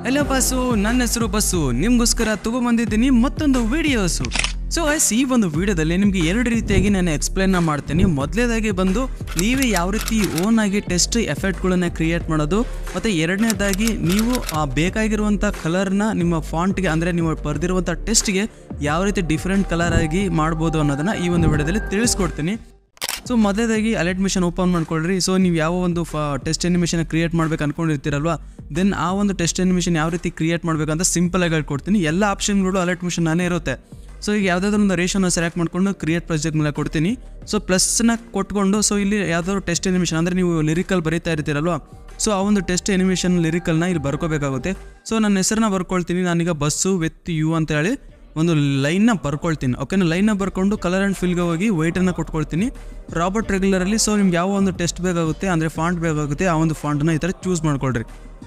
hello bus ನನ್ನ ಹೆಸರು bus ನಿಮ್ಗೋಸ್ಕರ ತಗೊಂಬಂದಿದ್ದೀನಿ ಮತ್ತೊಂದು ವಿಡಿಯೋಸು ಸೊ ಐಸ್ ಈ ಒಂದು ವಿಡಿಯೋದಲ್ಲಿ ನಿಮಗೆ ಎರಡು ರೀತಿಯಾಗಿ ನಾನು ಎಕ್ಸ್ಪ್ಲೈನ್ ಮಾಡ್ತೀನಿ ಮೊದಲನೇದಾಗಿ ಬಂದು ನೀವೇ ಯಾವ ರೀತಿ ಓನ್ ಆಗಿ ಟೆಸ್ಟ್ ಎಫೆಕ್ಟ್ಗಳನ್ನ ಕ್ರಿಯೇಟ್ ಮಾಡೋದು ಮತ್ತು ಎರಡನೇದಾಗಿ ನೀವು ಆ ಬೇಕಾಗಿರುವಂಥ ಕಲರ್ನ ನಿಮ್ಮ ಫಾಂಟ್ಗೆ ಅಂದರೆ ನೀವು ಬರೆದಿರುವಂಥ ಟೆಸ್ಟ್ಗೆ ಯಾವ ರೀತಿ ಡಿಫ್ರೆಂಟ್ ಕಲರ್ ಆಗಿ ಮಾಡ್ಬೋದು ಅನ್ನೋದನ್ನು ಈ ಒಂದು ವಿಡಿಯೋದಲ್ಲಿ ತಿಳಿಸ್ಕೊಡ್ತೀನಿ ಸೊ ಮೊದಲೇದಾಗಿ ಅಲರ್ಟ್ ಮಿಷನ್ ಓಪನ್ ಮಾಡ್ಕೊಳ್ರಿ ಸೊ ನೀವು ಯಾವ ಒಂದು ಫ ಟೆಸ್ಟ್ ಅನಿಮೇಷನ್ ಕ್ರಿಯೇಟ್ ಮಾಡ್ಬೇಕು ಅನ್ಕೊಂಡಿರ್ತೀರಲ್ವಾ ದೆನ್ ಆ ಒಂದು ಟೆಸ್ಟ್ ಅನಿಮೇಷನ್ ಯಾವ ರೀತಿ ಕ್ರಿಯೇಟ್ ಮಾಡಬೇಕಂತ ಸಿಂಪಲ್ ಆಗಿ ಹೇಳ್ಕೊಡ್ತೀನಿ ಎಲ್ಲ ಆಪ್ಷನ್ಗಳು ಅಲರ್ಟ್ ಮಿಷನ್ ನಾನೇ ಇರುತ್ತೆ ಸೊ ಈಗ ಯಾವುದಾದ್ರೂ ಒಂದು ರೇಷನ್ನ ಸೆಲೆಕ್ಟ್ ಮಾಡ್ಕೊಂಡು ಕ್ರಿಯೇಟ್ ಪ್ರಾಜೆಕ್ಟ್ ಮೇಲೆ ಕೊಡ್ತೀನಿ ಸೊ ಪ್ಲಸ್ನ ಕೊಟ್ಕೊಂಡು ಸೊ ಇಲ್ಲಿ ಯಾವುದಾದ್ರು ಟೆಸ್ಟ್ ಅನಿಮೇಷನ್ ಅಂದರೆ ನೀವು ಲಿರಿಕಲ್ ಬರೀತಾ ಇರ್ತೀರಲ್ವಾ ಸೊ ಆ ಒಂದು ಟೆಸ್ಟ್ ಅನಿಮೇಷನ್ ಲಿರಿಕಲ್ನ ಇಲ್ಲಿ ಬರ್ಕೋಬೇಕಾಗುತ್ತೆ ಸೊ ನನ್ನ ಹೆಸರನ್ನ ಬರ್ಕೊಳ್ತೀನಿ ನಾನೀಗ ಬಸ್ಸು ವಿತ್ ಯು ಅಂತ ಹೇಳಿ ಒಂದು ಲೈನ್ನ ಬರ್ಕೊಳ್ತೀನಿ ಓಕೆನಾ ಲೈನ್ನ ಬರ್ಕೊಂಡು ಕಲರ್ ಆ್ಯಂಡ್ ಫಿಲ್ಗೆ ಹೋಗಿ ವೈಟನ್ನು ಕೊಟ್ಕೊಳ್ತೀನಿ ರಾಬರ್ಟ್ ರೆಗ್ಯುಲರಲ್ಲಿ ಸೊ ನಿಮ್ಗೆ ಯಾವ ಒಂದು ಟೆಸ್ಟ್ ಬೇಕಾಗುತ್ತೆ ಅಂದರೆ ಫಾಂಟ್ ಬೇಕಾಗುತ್ತೆ ಆ ಒಂದು ಫಾಂಟನ್ನ ಈ ಥರ ಚೂಸ್ ಮಾಡ್ಕೊಳ್ರಿ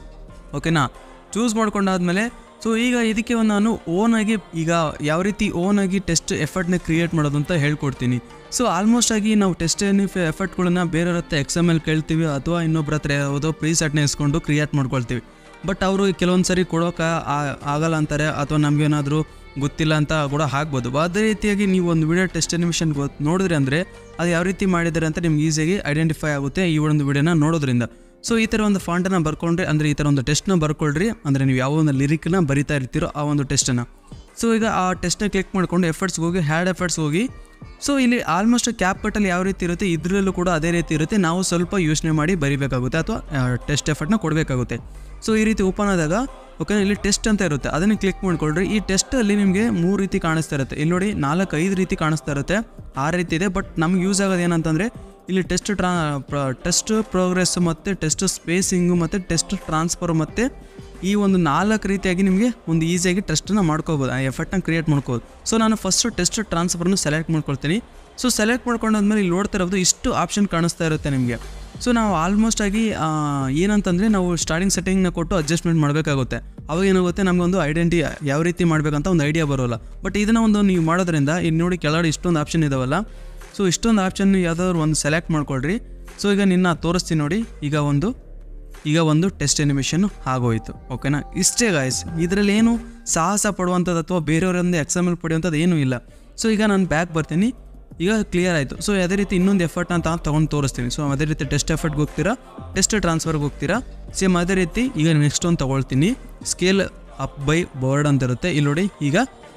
ಓಕೆನಾ ಚೂಸ್ ಮಾಡ್ಕೊಂಡಾದ್ಮೇಲೆ ಸೊ ಈಗ ಇದಕ್ಕೆ ಒಂದು ನಾನು ಓನಾಗಿ ಈಗ ಯಾವ ರೀತಿ ಓನಾಗಿ ಟೆಸ್ಟ್ ಎಫರ್ಟ್ನ ಕ್ರಿಯೇಟ್ ಮಾಡೋದು ಅಂತ ಹೇಳ್ಕೊಡ್ತೀನಿ ಸೊ ಆಲ್ಮೋಸ್ಟ್ ಆಗಿ ನಾವು ಟೆಸ್ಟ್ ಎಫರ್ಟ್ಗಳನ್ನ ಬೇರೆಯವ್ರ ಹತ್ರ ಎಕ್ಸ್ ಎಮ್ ಎಲ್ ಕೇಳ್ತೀವಿ ಅಥವಾ ಇನ್ನೊಬ್ಬರ ಹತ್ರ ಯಾವುದೋ ಪ್ರೀಸೆಟ್ನ ಇಸ್ಕೊಂಡು ಕ್ರಿಯೇಟ್ ಮಾಡ್ಕೊಳ್ತೀವಿ ಬಟ್ ಅವರು ಕೆಲವೊಂದು ಸರಿ ಕೊಡೋಕೆ ಆಗಲ್ಲ ಅಂತಾರೆ ಅಥವಾ ನಮಗೇನಾದರೂ ಗೊತ್ತಿಲ್ಲ ಅಂತ ಕೂಡ ಆಗ್ಬೋದು ಅದೇ ರೀತಿಯಾಗಿ ನೀವು ಒಂದು ವಿಡಿಯೋ ಟೆಸ್ಟ್ ಅನಿಮೇಷನ್ ಗೊತ್ತು ನೋಡಿದ್ರಿ ಅಂದರೆ ಅದು ಯಾವ ರೀತಿ ಮಾಡಿದ್ದಾರೆ ಅಂತ ನಿಮ್ಗೆ ಈಸಿಯಾಗಿ ಐಡೆಂಟಿಫೈ ಆಗುತ್ತೆ ಈ ಒಂದು ವಿಡಿಯೋನ ನೋಡೋದ್ರಿಂದ ಸೊ ಈ ಥರ ಒಂದು ಫಾಂಟನ್ನು ಬರ್ಕೊಂಡ್ರೆ ಅಂದರೆ ಈ ಥರ ಒಂದು ಟೆಸ್ಟ್ನ ಬರ್ಕೊಳ್ರಿ ಅಂದರೆ ನೀವು ಯಾವ ಒಂದು ಲಿರಿಕ್ನ ಬರಿತಾ ಇರ್ತೀರೋ ಆ ಒಂದು ಟೆಸ್ಟನ್ನು ಸೊ ಈಗ ಆ ಟೆಸ್ಟ್ನ ಕ್ಲಿಕ್ ಮಾಡ್ಕೊಂಡು ಎಫರ್ಟ್ಸ್ಗೆ ಹೋಗಿ ಹ್ಯಾಡ್ ಎಫರ್ಟ್ಸ್ ಹೋಗಿ ಸೊ ಇಲ್ಲಿ ಆಲ್ಮೋಸ್ಟ್ ಕ್ಯಾಪಿಟಲ್ ಯಾವ ರೀತಿ ಇರುತ್ತೆ ಇದರಲ್ಲೂ ಕೂಡ ಅದೇ ರೀತಿ ಇರುತ್ತೆ ನಾವು ಸ್ವಲ್ಪ ಯೋಚನೆ ಮಾಡಿ ಬರಿಬೇಕಾಗುತ್ತೆ ಅಥವಾ ಟೆಸ್ಟ್ ಎಫರ್ಟ್ನ ಕೊಡಬೇಕಾಗುತ್ತೆ ಸೊ ಈ ರೀತಿ ಓಪನ್ ಆದಾಗ ಓಕೆ ಇಲ್ಲಿ ಟೆಸ್ಟ್ ಅಂತ ಇರುತ್ತೆ ಅದನ್ನು ಕ್ಲಿಕ್ ಮಾಡ್ಕೊಳ್ರಿ ಈ ಟೆಸ್ಟಲ್ಲಿ ನಿಮಗೆ ಮೂರು ರೀತಿ ಕಾಣಿಸ್ತಾ ಇರುತ್ತೆ ಇಲ್ಲಿ ನೋಡಿ ನಾಲ್ಕು ಐದು ರೀತಿ ಕಾಣಿಸ್ತಾ ಇರುತ್ತೆ ಆರು ರೀತಿ ಇದೆ ಬಟ್ ನಮ್ಗೆ ಯೂಸ್ ಆಗೋದು ಏನಂತಂದರೆ ಇಲ್ಲಿ ಟೆಸ್ಟ್ ಟ್ರಾ ಟೆಸ್ಟ್ ಪ್ರೋಗ್ರೆಸ್ ಮತ್ತು ಟೆಸ್ಟ್ ಸ್ಪೇಸಿಂಗು ಮತ್ತು ಟೆಸ್ಟ್ ಟ್ರಾನ್ಸ್ಫರ್ ಮತ್ತು ಈ ಒಂದು ನಾಲ್ಕು ರೀತಿಯಾಗಿ ನಿಮಗೆ ಒಂದು ಈಸಿಯಾಗಿ ಟೆಸ್ಟನ್ನು ಮಾಡ್ಕೋಬೋದು ಆ ಎಫೆಕ್ಟ್ನ ಕ್ರಿಯೇಟ್ ಮಾಡ್ಕೋಬೋದು ಸೊ ನಾನು ಫಸ್ಟು ಟೆಸ್ಟ್ ಟ್ರಾನ್ಸ್ಫರ್ನ ಸೆಲೆಕ್ಟ್ ಮಾಡ್ಕೊಳ್ತೀನಿ ಸೊ ಸೆಲೆಕ್ಟ್ ಮಾಡ್ಕೊಂಡಾದ್ಮೇಲೆ ಇಲ್ಲಿ ನೋಡ್ತಾ ಇರೋದು ಇಷ್ಟು ಆಪ್ಷನ್ ಕಾಣಿಸ್ತಾ ಇರುತ್ತೆ ನಿಮಗೆ ಸೊ ನಾವು ಆಲ್ಮೋಸ್ಟ್ ಆಗಿ ಆ, ಏನಂತಂದರೆ ನಾವು ಸ್ಟಾರ್ಟಿಂಗ್ ಸೆಟ್ಟಿಂಗ್ನ ಕೊಟ್ಟು ಅಡ್ಜಸ್ಟ್ಮೆಂಟ್ ಮಾಡಬೇಕಾಗುತ್ತೆ ಅವಾಗ ಏನಾಗುತ್ತೆ ನಮಗೊಂದು ಐಡೆಂಟಿ ಯಾವ ರೀತಿ ಮಾಡಬೇಕಂತ ಒಂದು ಐಡಿಯಾ ಬರೋಲ್ಲ ಬಟ್ ಇದನ್ನು ಒಂದು ನೀವು ಮಾಡೋದ್ರಿಂದ ಇಲ್ಲಿ ನೋಡಿ ಕೆಳಗಡೆ ಇಷ್ಟೊಂದು ಆಪ್ಷನ್ ಇದಾವಲ್ಲ ಸೊ ಇಷ್ಟೊಂದು ಆಪ್ಷನ್ ಯಾವುದಾದ್ರು ಒಂದು ಸೆಲೆಕ್ಟ್ ಮಾಡ್ಕೊಳ್ರಿ ಸೊ ಈಗ ನಿನ್ನ ತೋರಿಸ್ತೀನಿ ನೋಡಿ ಈಗ ಒಂದು ಈಗ ಒಂದು ಟೆಸ್ಟ್ ಅನಿಮೇಷನ್ ಆಗೋಯ್ತು ಓಕೆನಾ ಇಷ್ಟೇ ಗಾಯ್ಸ್ ಇದರಲ್ಲಿ ಏನು ಸಾಹಸ ಪಡುವಂಥದ್ದು ಅಥವಾ ಬೇರೆಯವರಿಂದ ಎಕ್ಸಾಂಪಲ್ ಪಡೆಯುವಂಥದ್ದು ಏನೂ ಇಲ್ಲ ಸೊ ಈಗ ನಾನು ಬ್ಯಾಕ್ ಬರ್ತೀನಿ ಈಗ ಕ್ಲಿಯರ್ ಆಯಿತು ಸೊ ಅದೇ ರೀತಿ ಇನ್ನೊಂದು ಎಫರ್ಟ್ ಅಂತ ತೊಗೊಂಡು ತೋರಿಸ್ತೀನಿ ಸೊ ಅದೇ ರೀತಿ ಟೆಸ್ಟ್ ಎಫರ್ಟ್ಗೆ ಹೋಗ್ತೀರಾ ಟೆಸ್ಟ್ ಟ್ರಾನ್ಸ್ಫರ್ಗೆ ಹೋಗ್ತೀರಾ ಸೇಮ್ ಅದೇ ರೀತಿ ಈಗ ನೆಕ್ಸ್ಟ್ ಒಂದು ತೊಗೊಳ್ತೀನಿ ಸ್ಕೇಲ್ ಅಪ್ ಬೈ ಬೋರ್ಡ್ ಅಂತ ಇರುತ್ತೆ ಇಲ್ಲಿ ನೋಡಿ ಈಗ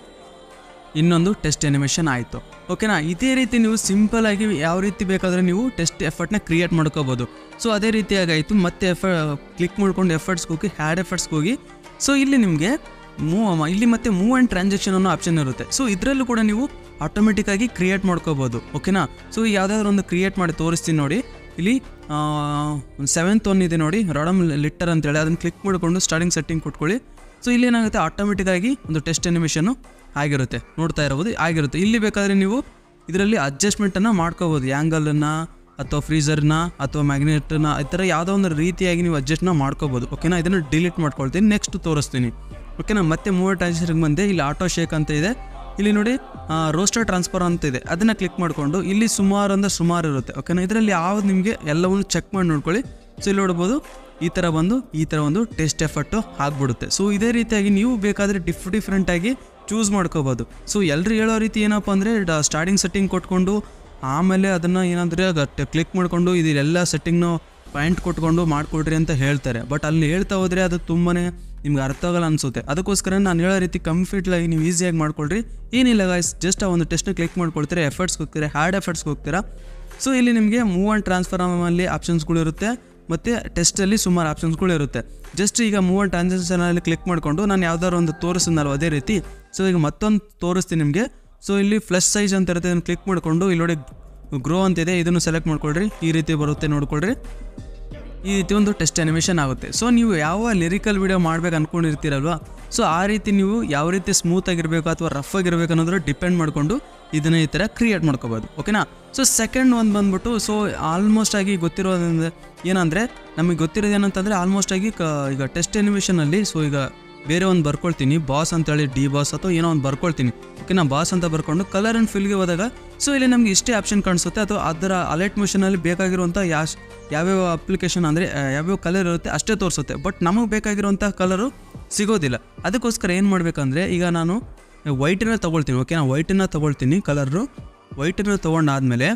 ಇನ್ನೊಂದು ಟೆಸ್ಟ್ ಅನಿಮೇಷನ್ ಆಯಿತು ಓಕೆನಾ ಇದೇ ರೀತಿ ನೀವು ಸಿಂಪಲ್ ಆಗಿ ಯಾವ ರೀತಿ ಬೇಕಾದರೆ ನೀವು ಟೆಸ್ಟ್ ಎಫರ್ಟ್ನ ಕ್ರಿಯೇಟ್ ಮಾಡ್ಕೋಬೋದು ಸೊ ಅದೇ ರೀತಿಯಾಗಿ ಆಯಿತು ಮತ್ತೆ ಎಫ ಕ್ಲಿಕ್ ಮಾಡ್ಕೊಂಡು ಎಫರ್ಟ್ಸ್ಗೆ ಹೋಗಿ ಹ್ಯಾಡ್ ಎಫರ್ಟ್ಸ್ಗೆ ಹೋಗಿ ಸೊ ಇಲ್ಲಿ ನಿಮಗೆ ಮೂವ್ ಇಲ್ಲಿ ಮತ್ತೆ ಮೂವ್ ಆ್ಯಂಡ್ ಟ್ರಾನ್ಸಾಕ್ಷನ್ ಅನ್ನೋ ಆಪ್ಷನ್ ಇರುತ್ತೆ ಸೊ ಇದರಲ್ಲೂ ಕೂಡ ನೀವು ಆಟೋಮೆಟಿಕ್ ಆಗಿ ಕ್ರಿಯೇಟ್ ಮಾಡ್ಕೋಬೋದು ಓಕೆನಾ ಸೊ ಯಾವುದಾದ್ರೂ ಒಂದು ಕ್ರಿಯೇಟ್ ಮಾಡಿ ತೋರಿಸ್ತೀನಿ ನೋಡಿ ಇಲ್ಲಿ ಸೆವೆಂತ್ ಒನ್ ಇದೆ ನೋಡಿ ರಾಡಮ್ ಲಿಟ್ಟರ್ ಅಂತೇಳಿ ಅದನ್ನು ಕ್ಲಿಕ್ ಮಾಡಿಕೊಂಡು ಸ್ಟಾರ್ಟಿಂಗ್ ಸೆಟ್ಟಿಂಗ್ ಕೊಟ್ಕೊಳ್ಳಿ ಸೊ ಇಲ್ಲಿ ಏನಾಗುತ್ತೆ ಆಟೋಮೆಟಿಕ್ ಆಗಿ ಒಂದು ಟೆಸ್ಟ್ ಅನಿಮೇಷನು ಆಗಿರುತ್ತೆ ನೋಡ್ತಾ ಇರಬಹುದು ಆಗಿರುತ್ತೆ ಇಲ್ಲಿ ಬೇಕಾದರೆ ನೀವು ಇದರಲ್ಲಿ ಅಡ್ಜಸ್ಟ್ಮೆಂಟನ್ನು ಮಾಡ್ಕೋಬೋದು ಆ್ಯಂಗಲನ್ನು ಅಥವಾ ಫ್ರೀಸರ್ನ ಅಥವಾ ಮ್ಯಾಗ್ನೆಟ್ನ ಈ ಥರ ಯಾವುದೋ ಒಂದು ರೀತಿಯಾಗಿ ನೀವು ಅಡ್ಜಸ್ಟ್ನ ಮಾಡ್ಕೋಬೋದು ಓಕೆನಾ ಇದನ್ನು ಡಿಲೀಟ್ ಮಾಡ್ಕೊಳ್ತೀನಿ ನೆಕ್ಸ್ಟ್ ತೋರಿಸ್ತೀನಿ ಓಕೆನಾ ಮತ್ತೆ ಮೂವರ್ ಟ್ರಾನ್ಸಾಕ್ಷನ್ಗೆ ಬಂದೆ ಇಲ್ಲಿ ಆಟೋ ಶೇಕ್ ಅಂತ ಇದೆ ಇಲ್ಲಿ ನೋಡಿ ರೋಸ್ಟರ್ ಟ್ರಾನ್ಸ್ಫರ್ ಅಂತ ಇದೆ ಅದನ್ನು ಕ್ಲಿಕ್ ಮಾಡಿಕೊಂಡು ಇಲ್ಲಿ ಸುಮಾರು ಅಂದರೆ ಸುಮಾರು ಇರುತ್ತೆ ಓಕೆನಾ ಇದರಲ್ಲಿ ಯಾವ್ದು ನಿಮಗೆ ಎಲ್ಲವನ್ನು ಚೆಕ್ ಮಾಡಿ ನೋಡ್ಕೊಳ್ಳಿ ಸೊ ಇಲ್ಲಿ ನೋಡ್ಬೋದು ಈ ಥರ ಬಂದು ಈ ಥರ ಒಂದು ಟೆಸ್ಟ್ ಎಫರ್ಟು ಆಗ್ಬಿಡುತ್ತೆ ಸೊ ಇದೇ ರೀತಿಯಾಗಿ ನೀವು ಬೇಕಾದರೆ ಡಿಫ್ ಡಿಫ್ರೆಂಟಾಗಿ ಚೂಸ್ ಮಾಡ್ಕೋಬೋದು ಸೊ ಎಲ್ಲರೂ ಹೇಳೋ ರೀತಿ ಏನಪ್ಪ ಅಂದರೆ ಸ್ಟಾರ್ಟಿಂಗ್ ಸೆಟ್ಟಿಂಗ್ ಕೊಟ್ಕೊಂಡು ಆಮೇಲೆ ಅದನ್ನು ಏನಂದರೆ ಕ್ಲಿಕ್ ಮಾಡಿಕೊಂಡು ಇದೆಲ್ಲ ಸೆಟ್ಟಿಂಗ್ನು ಪಾಯಿಂಟ್ ಕೊಟ್ಕೊಂಡು ಮಾಡಿಕೊಡ್ರಿ ಅಂತ ಹೇಳ್ತಾರೆ ಬಟ್ ಅಲ್ಲಿ ಹೇಳ್ತಾ ಹೋದರೆ ಅದು ತುಂಬಾ ನಿಮ್ಗೆ ಅರ್ಥ ಆಗಲ್ಲ ಅನಿಸುತ್ತೆ ಅದಕ್ಕೋಸ್ಕರ ನಾನು ಹೇಳೋ ರೀತಿ ಕಂಫರ್ಟ್ಲಾಗಿ ನೀವು ಈಸಿಯಾಗಿ ಮಾಡ್ಕೊಳ್ರಿ ಏನಿಲ್ಲ ಗಾಯ್ಸ್ ಜಸ್ಟ್ ಆ ಒಂದು ಟೆಸ್ಟ್ನ ಕ್ಲಿಕ್ ಮಾಡ್ಕೊಳ್ತೀರಾ ಎಫರ್ಟ್ಸ್ಗೆ ಹೋಗ್ತೀರಾ ಹ್ಯಾಡ್ ಎಫರ್ಟ್ಸ್ಗೆ ಹೋಗ್ತೀರಾ ಸೊ ಇಲ್ಲಿ ನಿಮಗೆ ಮೂವ್ ಆ್ಯಂಡ್ ಟ್ರಾನ್ಸ್ಫಾರ್ಮಲ್ಲಿ ಆಪ್ಷನ್ಸ್ಗಳು ಇರುತ್ತೆ ಮತ್ತು ಟೆಸ್ಟಲ್ಲಿ ಸುಮಾರು ಆಪ್ಷನ್ಸ್ಗಳು ಇರುತ್ತೆ ಜಸ್ಟ್ ಈಗ ಮೂವ್ ಆ್ಯಂಡ್ ಟ್ರಾನ್ಸಾಕ್ಷನಲ್ಲಿ ಕ್ಲಿಕ್ ಮಾಡಿಕೊಂಡು ನಾನು ಯಾವ್ದಾದ್ರು ಒಂದು ತೋರಿಸಿದ್ನಲ್ವ ಅದೇ ರೀತಿ ಸೊ ಈಗ ಮತ್ತೊಂದು ತೋರಿಸ್ತೀನಿ ನಿಮಗೆ ಸೊ ಇಲ್ಲಿ ಫ್ಲಶ್ ಸೈಜ್ ಅಂತ ಇರುತ್ತೆ ಅದನ್ನು ಕ್ಲಿಕ್ ಮಾಡಿಕೊಂಡು ಇಲ್ಲಿ ನೋಡಿ ಗ್ರೋ ಅಂತಿದೆ ಇದನ್ನು ಸೆಲೆಕ್ಟ್ ಮಾಡ್ಕೊಳ್ರಿ ಈ ರೀತಿ ಬರುತ್ತೆ ನೋಡ್ಕೊಳ್ರಿ ಈ ರೀತಿ ಒಂದು ಟೆಸ್ಟ್ ಅನಿಮೇಷನ್ ಆಗುತ್ತೆ ಸೊ ನೀವು ಯಾವ ಲಿರಿಕಲ್ ವಿಡಿಯೋ ಮಾಡ್ಬೇಕು ಅಂದ್ಕೊಂಡಿರ್ತೀರಲ್ವ ಸೊ ಆ ರೀತಿ ನೀವು ಯಾವ ರೀತಿ ಸ್ಮೂತ್ ಆಗಿರಬೇಕು ಅಥವಾ ರಫ್ ಆಗಿರ್ಬೇಕು ಅನ್ನೋದ್ರ ಡಿಪೆಂಡ್ ಮಾಡಿಕೊಂಡು ಇದನ್ನ ಈ ಥರ ಕ್ರಿಯೇಟ್ ಮಾಡ್ಕೋಬೋದು ಓಕೆನಾ ಸೊ ಸೆಕೆಂಡ್ ಒಂದು ಬಂದ್ಬಿಟ್ಟು ಸೊ ಆಲ್ಮೋಸ್ಟ್ ಆಗಿ ಗೊತ್ತಿರೋದ್ರಿಂದ ಏನಂದರೆ ನಮಗೆ ಗೊತ್ತಿರೋದು ಏನಂತಂದರೆ ಆಲ್ಮೋಸ್ಟ್ ಆಗಿ ಕ ಈಗ ಟೆಸ್ಟ್ ಅನಿಮೇಷನಲ್ಲಿ ಸೊ ಈಗ ಬೇರೆ ಒಂದು ಬರ್ಕೊಳ್ತೀನಿ ಬಾಸ್ ಅಂತೇಳಿ ಡಿ ಬಾಸ್ ಅಥವಾ ಏನೋ ಒಂದು ಬರ್ಕೊಳ್ತೀನಿ ಓಕೆನಾ ಬಾಸ್ ಅಂತ ಬರ್ಕೊಂಡು ಕಲರ್ ಆ್ಯಂಡ್ ಫಿಲ್ಗೆ ಹೋದಾಗ ಸೊ ಇಲ್ಲಿ ನಮಗೆ ಇಷ್ಟೇ ಆಪ್ಷನ್ ಕಾಣಿಸುತ್ತೆ ಅಥವಾ ಅದರ ಅಲರ್ಟ್ ಮಿಷನಲ್ಲಿ ಬೇಕಾಗಿರುವಂಥ ಯಾಶ್ ಯಾವ್ಯಾವ ಅಪ್ಲಿಕೇಶನ್ ಅಂದರೆ ಯಾವ್ಯಾವ ಕಲರ್ ಇರುತ್ತೆ ಅಷ್ಟೇ ತೋರಿಸುತ್ತೆ ಬಟ್ ನಮಗೆ ಬೇಕಾಗಿರುವಂಥ ಕಲರು ಸಿಗೋದಿಲ್ಲ ಅದಕ್ಕೋಸ್ಕರ ಏನು ಮಾಡಬೇಕಂದ್ರೆ ಈಗ ನಾನು ವೈಟನ್ನ ತೊಗೊಳ್ತೀನಿ ಓಕೆನಾ ವೈಟನ್ನ ತೊಗೊಳ್ತೀನಿ ಕಲರು ವೈಟನ್ನ ತೊಗೊಂಡಾದ್ಮೇಲೆ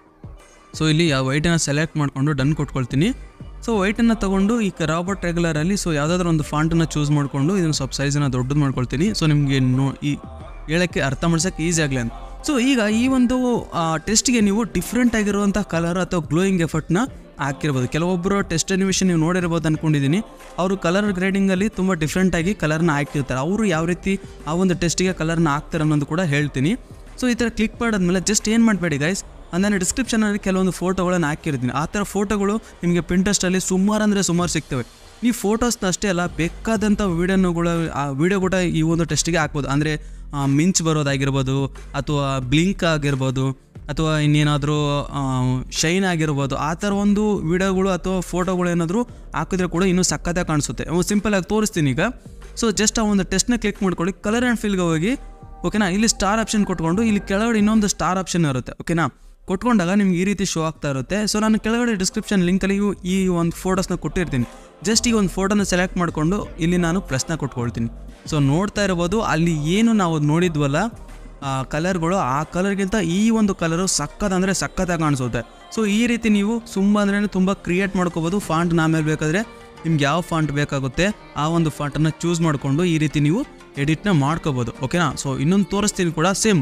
ಸೊ ಇಲ್ಲಿ ಆ ವೈಟನ್ನು ಸೆಲೆಕ್ಟ್ ಮಾಡಿಕೊಂಡು ಡನ್ ಕೊಟ್ಕೊಳ್ತೀನಿ ಸೊ ವೈಟನ್ನು ತೊಗೊಂಡು ಈ ರಾಬರ್ಟ್ ರೆಗ್ಯುಲರಲ್ಲಿ ಸೊ ಯಾವುದಾದ್ರೂ ಒಂದು ಫಾಂಟನ್ನು ಚೂಸ್ ಮಾಡಿಕೊಂಡು ಇದನ್ನು ಸ್ವಲ್ಪ ಸೈಜನ್ನು ದೊಡ್ಡದು ಮಾಡ್ಕೊಳ್ತೀನಿ ಸೊ ನಿಮಗೆ ನೋ ಈ ಹೇಳೋಕ್ಕೆ ಅರ್ಥ ಮಾಡ್ಸೋಕ್ಕೆ ಈಸಿ ಆಗಲಿ ಅಂತ ಸೊ ಈಗ ಈ ಒಂದು ಟೆಸ್ಟ್ಗೆ ನೀವು ಡಿಫ್ರೆಂಟ್ ಆಗಿರುವಂಥ ಕಲರ್ ಅಥವಾ ಗ್ಲೋಯಿಂಗ್ ಎಫರ್ಟ್ನ ಹಾಕಿರ್ಬೋದು ಕೆಲವೊಬ್ಬರು ಟೆಸ್ಟ್ ಅನಿಮೇಷನ್ ನೀವು ನೋಡಿರ್ಬೋದು ಅಂದ್ಕೊಂಡಿದ್ದೀನಿ ಅವರು ಕಲರ್ ಗ್ರೇಡಿಂಗಲ್ಲಿ ತುಂಬ ಡಿಫ್ರೆಂಟಾಗಿ ಕಲರ್ನ ಹಾಕಿರ್ತಾರೆ ಅವರು ಯಾವ ರೀತಿ ಆ ಒಂದು ಟೆಸ್ಟಿಗೆ ಕಲರ್ನ ಹಾಕ್ತಾರೆ ಅನ್ನೋದು ಕೂಡ ಹೇಳ್ತೀನಿ ಸೊ ಈ ಥರ ಕ್ಲಿಕ್ ಮಾಡಾದ್ಮೇಲೆ ಜಸ್ಟ್ ಏನು ಮಾಡಬೇಡಿ ಗೈಸ್ ನಾನು ಡಿಸ್ಕ್ರಿಪ್ಷನಲ್ಲಿ ಕೆಲವೊಂದು ಫೋಟೋಗಳನ್ನು ಹಾಕಿರ್ತೀನಿ ಆ ಥರ ಫೋಟೋಗಳು ನಿಮಗೆ ಪಿಂಟ್ರೆಸ್ಟಲ್ಲಿ ಸುಮಾರು ಅಂದರೆ ಸುಮಾರು ಸಿಗ್ತವೆ ಈ ಫೋಟೋಸ್ನ ಅಷ್ಟೇ ಅಲ್ಲ ಬೇಕಾದಂಥ ವೀಡಿಯೋನುಗಳು ಆ ವಿಡಿಯೋ ಕೂಡ ಈ ಒಂದು ಟೆಸ್ಟಿಗೆ ಹಾಕ್ಬೋದು ಅಂದರೆ ಮಿಂಚ್ ಬರೋದಾಗಿರ್ಬೋದು ಅಥವಾ ಬ್ಲಿಂಕ್ ಆಗಿರ್ಬೋದು ಅಥವಾ ಇನ್ನೇನಾದರೂ ಶೈನ್ ಆಗಿರ್ಬೋದು ಆ ಥರ ಒಂದು ವಿಡಿಯೋಗಳು ಅಥವಾ ಫೋಟೋಗಳು ಏನಾದರೂ ಹಾಕಿದ್ರೆ ಕೂಡ ಇನ್ನೂ ಸಕ್ಕತ್ತಾಗಿ ಕಾಣಿಸುತ್ತೆ ಸಿಂಪಲಾಗಿ ತೋರಿಸ್ತೀನಿ ಈಗ ಸೊ ಜಸ್ಟ್ ಆ ಒಂದು ಟೆಸ್ಟ್ನ ಕ್ಲಿಕ್ ಮಾಡ್ಕೊಳ್ಳಿ ಕಲರ್ ಆ್ಯಂಡ್ ಫೀಲ್ಗೆ ಹೋಗಿ ಓಕೆನಾ ಇಲ್ಲಿ ಸ್ಟಾರ್ ಆಪ್ಷನ್ ಕೊಟ್ಕೊಂಡು ಇಲ್ಲಿ ಕೆಳಗಡೆ ಇನ್ನೊಂದು ಸ್ಟಾರ್ ಆಪ್ಷನ್ ಇರುತ್ತೆ ಓಕೆನಾ ಕೊಟ್ಕೊಂಡಾಗ ನಿಮ್ಗೆ ಈ ರೀತಿ ಶೋ ಆಗ್ತಾ ಇರುತ್ತೆ ಸೊ ನಾನು ಕೆಳಗಡೆ ಡಿಸ್ಕ್ರಿಪ್ಷನ್ ಲಿಂಕಲ್ಲಿ ಇವು- ಈ ಒಂದು ಫೋಟೋಸ್ನ ಕೊಟ್ಟಿರ್ತೀನಿ ಜಸ್ಟ್ ಈಗ ಒಂದು ಫೋಟೋನ ಸೆಲೆಕ್ಟ್ ಮಾಡಿಕೊಂಡು ಇಲ್ಲಿ ನಾನು ಪ್ಲಸ್ನ ಕೊಟ್ಕೊಳ್ತೀನಿ ಸೊ ನೋಡ್ತಾ ಇರ್ಬೋದು ಅಲ್ಲಿ ಏನು ನಾವು ನೋಡಿದ್ವಲ್ಲ ಆ ಕಲರ್ಗಳು ಆ ಕಲರ್ಗಿಂತ ಈ ಒಂದು ಕಲರು ಸಕ್ಕತ್ ಅಂದರೆ ಸಕ್ಕತ್ತಾಗಿ ಕಾಣಿಸುತ್ತೆ ಸೊ ಈ ರೀತಿ ನೀವು ತುಂಬ ಅಂದ್ರೆ ತುಂಬ ಕ್ರಿಯೇಟ್ ಮಾಡ್ಕೋಬೋದು ಫಾಂಟ್ ಆಮೇಲೆ ಬೇಕಾದರೆ ನಿಮ್ಗೆ ಯಾವ ಫಾಂಟ್ ಬೇಕಾಗುತ್ತೆ ಆ ಒಂದು ಫಾಂಟನ್ನು ಚೂಸ್ ಮಾಡಿಕೊಂಡು ಈ ರೀತಿ ನೀವು ಎಡಿಟ್ನ ಮಾಡ್ಕೋಬೋದು ಓಕೆನಾ ಸೊ ಇನ್ನೊಂದು ತೋರಿಸ್ತೀನಿ ಕೂಡ ಸೇಮ್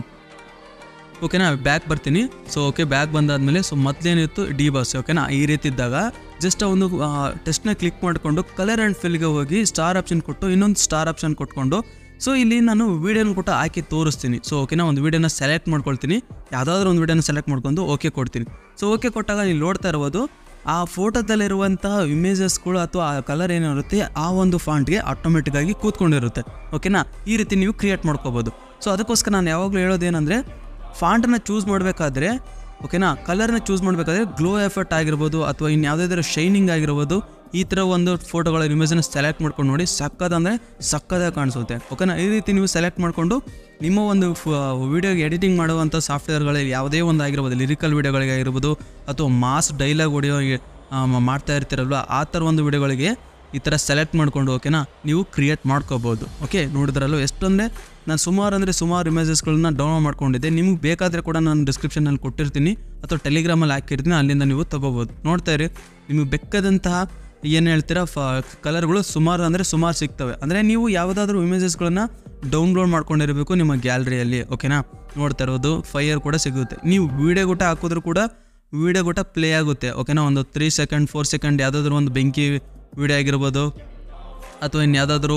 ಓಕೆನಾ ಬ್ಯಾಕ್ ಬರ್ತೀನಿ ಸೊ ಓಕೆ ಬ್ಯಾಕ್ ಬಂದಾದ್ಮೇಲೆ ಸೊ ಮೊದಲೇನಿತ್ತು ಡಿ ಬಸ್ ಓಕೆನಾ ಈ ರೀತಿ ಇದ್ದಾಗ ಜಸ್ಟ್ ಒಂದು ಟೆಸ್ಟ್ನ ಕ್ಲಿಕ್ ಮಾಡಿಕೊಂಡು ಕಲರ್ ಆ್ಯಂಡ್ ಫಿಲ್ಗೆ ಹೋಗಿ ಸ್ಟಾರ್ ಆಪ್ಷನ್ ಕೊಟ್ಟು ಇನ್ನೊಂದು ಸ್ಟಾರ್ ಆಪ್ಷನ್ ಕೊಟ್ಕೊಂಡು ಸೊ ಇಲ್ಲಿ ನಾನು ವೀಡಿಯೋನ ಕೂಡ ಹಾಕಿ ತೋರಿಸ್ತೀನಿ ಸೊ ಓಕೆನಾ ಒಂದು ವೀಡಿಯೋನ ಸೆಲೆಕ್ಟ್ ಮಾಡ್ಕೊಳ್ತೀನಿ ಯಾವುದಾದ್ರೂ ಒಂದು ವೀಡಿಯೋನ ಸೆಲೆಕ್ಟ್ ಮಾಡ್ಕೊಂಡು ಓಕೆ ಕೊಡ್ತೀನಿ ಸೊ ಓಕೆ ಕೊಟ್ಟಾಗ ನೀವು ನೋಡ್ತಾ ಇರ್ಬೋದು ಆ ಫೋಟೋದಲ್ಲಿರುವಂತಹ ಇಮೇಜಸ್ಗಳು ಅಥವಾ ಆ ಕಲರ್ ಏನಿರುತ್ತೆ ಆ ಒಂದು ಫಾಂಟ್ಗೆ ಆಟೋಮೆಟಿಕ್ಕಾಗಿ ಕೂತ್ಕೊಂಡಿರುತ್ತೆ ಓಕೆನಾ ಈ ರೀತಿ ನೀವು ಕ್ರಿಯೇಟ್ ಮಾಡ್ಕೋಬೋದು ಸೊ ಅದಕ್ಕೋಸ್ಕರ ನಾನು ಯಾವಾಗಲೂ ಹೇಳೋದೇನೆಂದರೆ ಫಾಂಟನ್ನು ಚೂಸ್ ಮಾಡಬೇಕಾದ್ರೆ ಓಕೆನಾ ಕಲರ್ನ ಚೂಸ್ ಮಾಡಬೇಕಾದ್ರೆ ಗ್ಲೋ ಎಫೆಕ್ಟ್ ಆಗಿರ್ಬೋದು ಅಥವಾ ಇನ್ನು ಯಾವುದಾದ್ರೂ ಶೈನಿಂಗ್ ಆಗಿರ್ಬೋದು ಈ ಥರ ಒಂದು ಫೋಟೋಗಳ ಇಮೇಜನ್ನು ಸೆಲೆಕ್ಟ್ ಮಾಡ್ಕೊಂಡು ನೋಡಿ ಸಕ್ಕದ ಅಂದರೆ ಸಕ್ಕದಾಗಿ ಕಾಣಿಸುತ್ತೆ ಓಕೆನಾ ಈ ರೀತಿ ನೀವು ಸೆಲೆಕ್ಟ್ ಮಾಡಿಕೊಂಡು ನಿಮ್ಮ ಒಂದು ವಿಡಿಯೋಗೆ ಎಡಿಟಿಂಗ್ ಮಾಡುವಂಥ ಸಾಫ್ಟ್ವೇರ್ಗಳಲ್ಲಿ ಯಾವುದೇ ಒಂದು ಆಗಿರ್ಬೋದು ಲಿರಿಕಲ್ ವಿಡಿಯೋಗಳಿಗೆ ಆಗಿರ್ಬೋದು ಅಥವಾ ಮಾಸ್ ಡೈಲಾಗ್ ವಿಡಿಯೋ ಮಾಡ್ತಾ ಇರ್ತೀರಲ್ವ ಆ ಥರ ಒಂದು ವಿಡಿಯೋಗಳಿಗೆ ಈ ಥರ ಸೆಲೆಕ್ಟ್ ಮಾಡಿಕೊಂಡು ಓಕೆನಾ ನೀವು ಕ್ರಿಯೇಟ್ ಮಾಡ್ಕೋಬೋದು ಓಕೆ ನೋಡಿದ್ರಲ್ಲೂ ಎಷ್ಟೊಂದೇ ನಾನು ಸುಮಾರು ಅಂದರೆ ಸುಮಾರು ಇಮೇಜಸ್ಗಳನ್ನ ಡೌನ್ಲೋಡ್ ಮಾಡ್ಕೊಂಡಿದ್ದೆ ನಿಮ್ಗೆ ಬೇಕಾದರೆ ಕೂಡ ನಾನು ಡಿಸ್ಕ್ರಿಪ್ಷನಲ್ಲಿ ಕೊಟ್ಟಿರ್ತೀನಿ ಅಥವಾ ಟೆಲಿಗ್ರಾಮಲ್ಲಿ ಹಾಕಿರ್ತೀನಿ ಅಲ್ಲಿಂದ ನೀವು ತೊಗೋಬೋದು ನೋಡ್ತಾ ಇರಿ ನಿಮಗೆ ಬೇಕಾದಂತಹ ಏನು ಹೇಳ್ತೀರಾ ಫ ಕಲರ್ಗಳು ಸುಮಾರು ಅಂದರೆ ಸುಮಾರು ಸಿಗ್ತವೆ ಅಂದರೆ ನೀವು ಯಾವುದಾದ್ರೂ ಇಮೇಜಸ್ಗಳನ್ನ ಡೌನ್ಲೋಡ್ ಮಾಡ್ಕೊಂಡಿರಬೇಕು ನಿಮ್ಮ ಗ್ಯಾಲರಿಯಲ್ಲಿ ಓಕೆನಾ ನೋಡ್ತಾ ಇರೋದು ಫೈಯರ್ ಕೂಡ ಸಿಗುತ್ತೆ ನೀವು ವೀಡಿಯೋ ಗುಟ ಹಾಕಿದ್ರು ಕೂಡ ವೀಡಿಯೋ ಗುಟ ಪ್ಲೇ ಆಗುತ್ತೆ ಓಕೆನಾ ಒಂದು ತ್ರೀ ಸೆಕೆಂಡ್ ಫೋರ್ ಸೆಕೆಂಡ್ ಯಾವುದಾದ್ರೂ ಒಂದು ಬೆಂಕಿ ವೀಡಿಯೋ ಆಗಿರ್ಬೋದು ಅಥವಾ ಇನ್ನು ಯಾವುದಾದ್ರೂ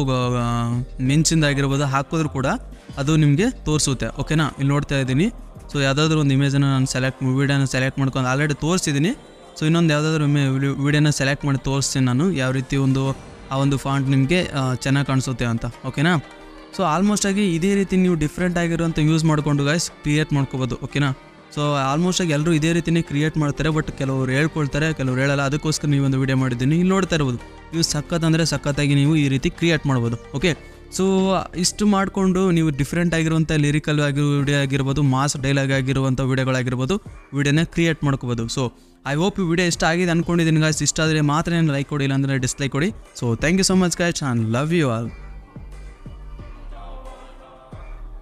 ಮಿಂಚಿಂದ ಆಗಿರ್ಬೋದು ಹಾಕಿದ್ರು ಕೂಡ ಅದು ನಿಮಗೆ ತೋರಿಸುತ್ತೆ ಓಕೆನಾ ಇಲ್ಲಿ ನೋಡ್ತಾ ಇದ್ದೀನಿ ಸೊ ಯಾವುದಾದ್ರೂ ಒಂದು ಇಮೇಜನ್ನು ನಾನು ಸೆಲೆಕ್ಟ್ ವೀಡಿಯೋನ ಸೆಲೆಕ್ಟ್ ಮಾಡ್ಕೊಂಡು ಆಲ್ರೆಡಿ ತೋರಿಸಿದ್ದೀನಿ ಸೊ ಇನ್ನೊಂದು ಯಾವುದಾದ್ರೂ ವೀಡಿಯೋನ ಸೆಲೆಕ್ಟ್ ಮಾಡಿ ತೋರಿಸ್ತೀನಿ ನಾನು ಯಾವ ರೀತಿ ಒಂದು ಆ ಒಂದು ಫಾಂಟ್ ನಿಮಗೆ ಚೆನ್ನಾಗಿ ಕಾಣಿಸುತ್ತೆ ಅಂತ ಓಕೆನಾ ಸೊ ಆಲ್ಮೋಸ್ಟ್ ಆಗಿ ಇದೇ ರೀತಿ ನೀವು ಡಿಫ್ರೆಂಟ್ ಆಗಿರುವಂಥ ಯೂಸ್ ಮಾಡಿಕೊಂಡು ಗೈಸ್ ಕ್ರಿಯೇಟ್ ಮಾಡ್ಕೋಬೋದು ಓಕೆನಾ ಸೊ ಆಲ್ಮೋಸ್ಟ್ ಆಗಿ ಎಲ್ಲರೂ ಇದೇ ರೀತಿನೇ ಕ್ರಿಯೇಟ್ ಮಾಡ್ತಾರೆ ಬಟ್ ಕೆಲವರು ಹೇಳ್ಕೊಳ್ತಾರೆ ಕೆಲವರು ಹೇಳಲ್ಲ ಅದಕ್ಕೋಸ್ಕರ ನೀವು ಒಂದು ವಿಡಿಯೋ ಮಾಡಿದ್ದೀನಿ ಇಲ್ಲಿ ನೋಡ್ತಾ ಇರ್ಬೋದು ನೀವು ಸಖತ್ ಅಂದರೆ ಸಖತ್ತಾಗಿ ನೀವು ಈ ರೀತಿ ಕ್ರಿಯೇಟ್ ಮಾಡ್ಬೋದು ಓಕೆ ಸೊ ಇಷ್ಟು ಮಾಡಿಕೊಂಡು ನೀವು ಡಿಫ್ರೆಂಟ್ ಆಗಿರುವಂಥ ಲಿರಿಕಲ್ ಆಗಿ ವಿಡಿಯೋ ಆಗಿರ್ಬೋದು ಮಾಸ್ ಡೈಲಾಗ್ ಆಗಿರುವಂಥ ವಿಡಿಯೋಗಳಾಗಿರ್ಬೋದು ವಿಡಿಯೋನ ಕ್ರಿಯೇಟ್ ಮಾಡ್ಕೋಬೋದು ಸೊ ಐ ಹೋಪ್ ಈ ವಿಡಿಯೋ ಇಷ್ಟ ಆಗಿದೆ ಅನ್ಕೊಂಡಿದ್ದೀನಿ ಗಾಯ್ಸ್ ಇಷ್ಟ ಆದರೆ ಮಾತ್ರ ಲೈಕ್ ಕೊಡಿ ಇಲ್ಲಾಂದರೆ ಡಿಸ್ಲೈಕ್ ಕೊಡಿ so thank you so much guys and love you all